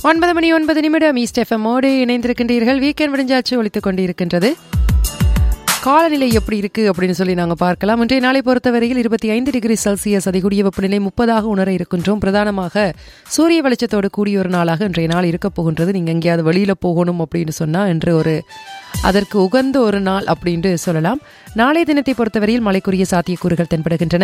ஒன்பது மணி ஒன்பது நிமிடம் ஈஸ்ட் எஃப்எம்மோடு இணைந்திருக்கின்றீர்கள் வீக்கெண்ட் விடிஞ்சாச்சு ஒழித்துக் கொண்டிருக்கின்றது காலநிலை எப்படி இருக்கு அப்படின்னு சொல்லி நாங்கள் பார்க்கலாம் இன்றைய நாளை பொறுத்தவரையில் இருபத்தி ஐந்து டிகிரி செல்சியஸ் அதிகூடிய வெப்பநிலை முப்பதாக உணர இருக்கின்றோம் பிரதானமாக சூரிய வெளிச்சத்தோடு கூடிய ஒரு நாளாக இன்றைய நாள் இருக்க போகின்றது நீங்கள் எங்கேயாவது வெளியில் போகணும் அப்படின்னு சொன்னால் இன்று ஒரு அதற்கு உகந்த ஒரு நாள் அப்படின்ட்டு சொல்லலாம் நாளைய தினத்தை பொறுத்தவரையில் மழைக்குரிய சாத்தியக்கூறுகள் தென்படுகின்றன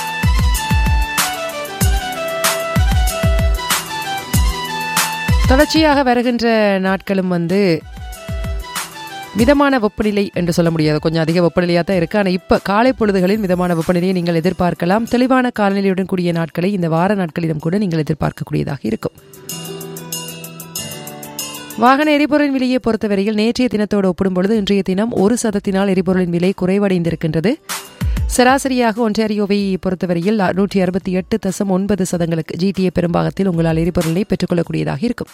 தொடர்ச்சியாக வருகின்ற நாட்களும் வந்து மிதமான வெப்பநிலை என்று சொல்ல முடியாது கொஞ்சம் அதிக வெப்பநிலையாக தான் இருக்குது ஆனால் இப்போ காலை பொழுதுகளில் மிதமான வெப்பநிலையை நீங்கள் எதிர்பார்க்கலாம் தெளிவான காலநிலையுடன் கூடிய நாட்களை இந்த வார நாட்களிலும் கூட நீங்கள் எதிர்பார்க்கக்கூடியதாக இருக்கும் வாகன எரிபொருளின் விலையை பொறுத்தவரையில் நேற்றைய தினத்தோடு ஒப்பிடும்பொழுது இன்றைய தினம் ஒரு சதத்தினால் எரிபொருளின் விலை குறைவடைந்திருக்கின்றது சராசரியாக ஒன்டாரியோவை பொறுத்தவரையில் நூற்றி அறுபத்தி எட்டு தசம் ஒன்பது சதங்களுக்கு ஜிடிஏ பெரும்பாகத்தில் உங்களால் எரிபொருளை பெற்றுக்கொள்ளக்கூடியதாக இருக்கும்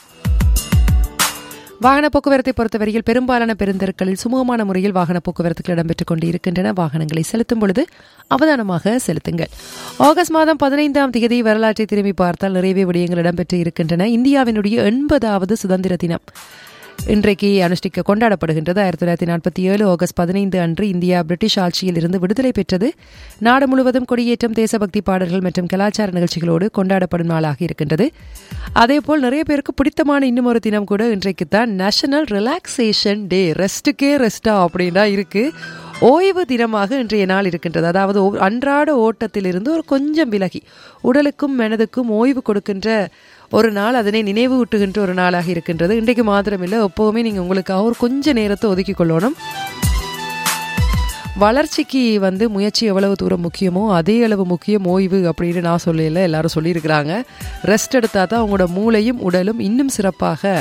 வாகன போக்குவரத்தை பொறுத்தவரையில் பெரும்பாலான பெருந்தெருக்களில் சுமூகமான முறையில் வாகன போக்குவரத்துகள் இடம்பெற்றுக் கொண்டு இருக்கின்றன வாகனங்களை செலுத்தும் பொழுது அவதானமாக செலுத்துங்கள் ஆகஸ்ட் மாதம் பதினைந்தாம் தேதி வரலாற்றை திரும்பி பார்த்தால் நிறையவே விடயங்கள் இடம்பெற்று இருக்கின்றன இந்தியாவினுடைய எண்பதாவது சுதந்திர தினம் இன்றைக்கு அனுஷ்டிக்க கொண்டாடப்படுகின்றது ஆயிரத்தி தொள்ளாயிரத்தி நாற்பத்தி ஏழு ஆகஸ்ட் பதினைந்து அன்று இந்தியா பிரிட்டிஷ் ஆட்சியில் இருந்து விடுதலை பெற்றது நாடு முழுவதும் கொடியேற்றம் தேசபக்தி பாடல்கள் மற்றும் கலாச்சார நிகழ்ச்சிகளோடு கொண்டாடப்படும் நாளாக இருக்கின்றது அதேபோல் நிறைய பேருக்கு பிடித்தமான இன்னும் ஒரு தினம் கூட இன்றைக்கு தான் நேஷனல் ரிலாக்ஸேஷன் டே ரெஸ்ட்டுக்கே ரெஸ்டா அப்படின்னா இருக்கு ஓய்வு தினமாக இன்றைய நாள் இருக்கின்றது அதாவது அன்றாட ஓட்டத்திலிருந்து ஒரு கொஞ்சம் விலகி உடலுக்கும் மனதுக்கும் ஓய்வு கொடுக்கின்ற ஒரு நாள் அதனை நினைவு ஊட்டுகின்ற ஒரு நாளாக இருக்கின்றது இன்றைக்கு மாத்திரமில்லை எப்போவுமே நீங்கள் உங்களுக்காக ஒரு கொஞ்ச நேரத்தை ஒதுக்கி கொள்ளணும் வளர்ச்சிக்கு வந்து முயற்சி எவ்வளவு தூரம் முக்கியமோ அதே அளவு முக்கியம் ஓய்வு அப்படின்னு நான் சொல்லல எல்லாரும் சொல்லியிருக்கிறாங்க ரெஸ்ட் எடுத்தால் தான் அவங்களோட மூளையும் உடலும் இன்னும் சிறப்பாக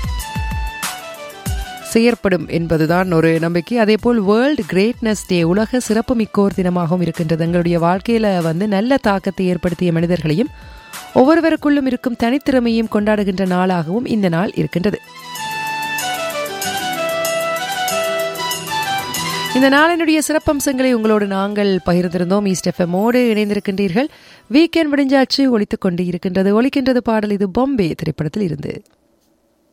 செயற்படும் என்பதுதான் ஒரு நம்பிக்கை அதே போல் வேர்ல்டு கிரேட்னஸ் டே உலக சிறப்பு மிக்கோர் தினமாகவும் இருக்கின்றது எங்களுடைய வாழ்க்கையில் வந்து நல்ல தாக்கத்தை ஏற்படுத்திய மனிதர்களையும் ஒவ்வொருவருக்குள்ளும் இருக்கும் தனித்திறமையும் கொண்டாடுகின்ற நாளாகவும் இந்த நாள் இருக்கின்றது இந்த நாளினுடைய சிறப்பம்சங்களை உங்களோடு நாங்கள் பகிர்ந்திருந்தோம் ஈஸ்ட் எஃப்எம்மோடு இணைந்திருக்கின்றீர்கள் வீக்கெண்ட் முடிஞ்சாச்சு ஒழித்துக் கொண்டு இருக்கின்றது ஒழிக்கின்றது பாடல் இது பாம்பே திரைப்படத்தில் இருந்து